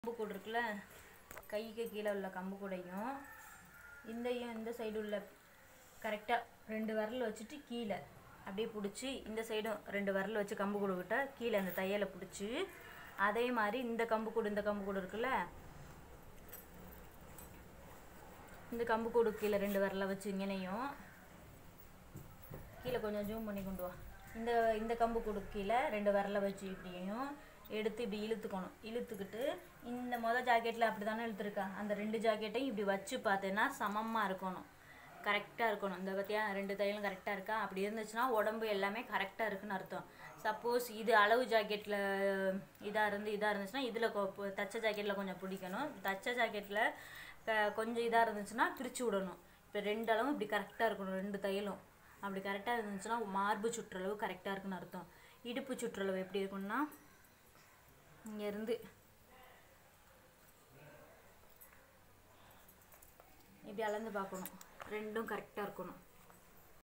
கம்பு கூடு இருக்குல்ல கைக்கு கீழே உள்ள கம்பு கூடையும் இந்தையும் இந்த சைடு உள்ள கரெக்டாக ரெண்டு விரல் வச்சுட்டு கீழே அப்படியே பிடிச்சி இந்த சைடும் ரெண்டு விரல் வச்சு கம்பு கூடு விட்டா கீழே அந்த தையலை பிடிச்சி அதே மாதிரி இந்த கம்பு கூடு இந்த கம்பு கூடு இருக்குல்ல இந்த கம்பு கூடு கீழே ரெண்டு விரலை வச்சு இங்கனையும் கீழே கொஞ்சம் ஜூம் பண்ணி கொண்டு வா இந்த இந்த கம்பு கூடு கீழே ரெண்டு விரலை வச்சு இப்படியும் எடுத்து இப்படி இழுத்துக்கணும் இழுத்துக்கிட்டு இந்த மொதல் ஜாக்கெட்டில் அப்படி தானே இழுத்துருக்கா அந்த ரெண்டு ஜாக்கெட்டையும் இப்படி வச்சு பார்த்தேன்னா சமமாக இருக்கணும் கரெக்டாக இருக்கணும் இந்த பற்றியா ரெண்டு தையலும் கரெக்டாக இருக்கா அப்படி இருந்துச்சுன்னா உடம்பு எல்லாமே கரெக்டாக இருக்குன்னு அர்த்தம் சப்போஸ் இது அளவு ஜாக்கெட்டில் இதாக இருந்து இதாக இருந்துச்சுன்னா இதில் தச்ச ஜாக்கெட்டில் கொஞ்சம் பிடிக்கணும் தச்ச ஜாக்கெட்டில் கொஞ்சம் இதாக இருந்துச்சுன்னா பிரித்து விடணும் இப்போ ரெண்டு அளவும் இப்படி கரெக்டாக இருக்கணும் ரெண்டு தையலும் அப்படி கரெக்டாக இருந்துச்சுன்னா மார்பு சுற்றளவு கரெக்டாக இருக்குன்னு அர்த்தம் இடுப்பு சுற்றளவு எப்படி இருக்கும்னா இங்கேருந்து இப்படி அளந்து பார்க்கணும் ரெண்டும் கரெக்டாக இருக்கணும்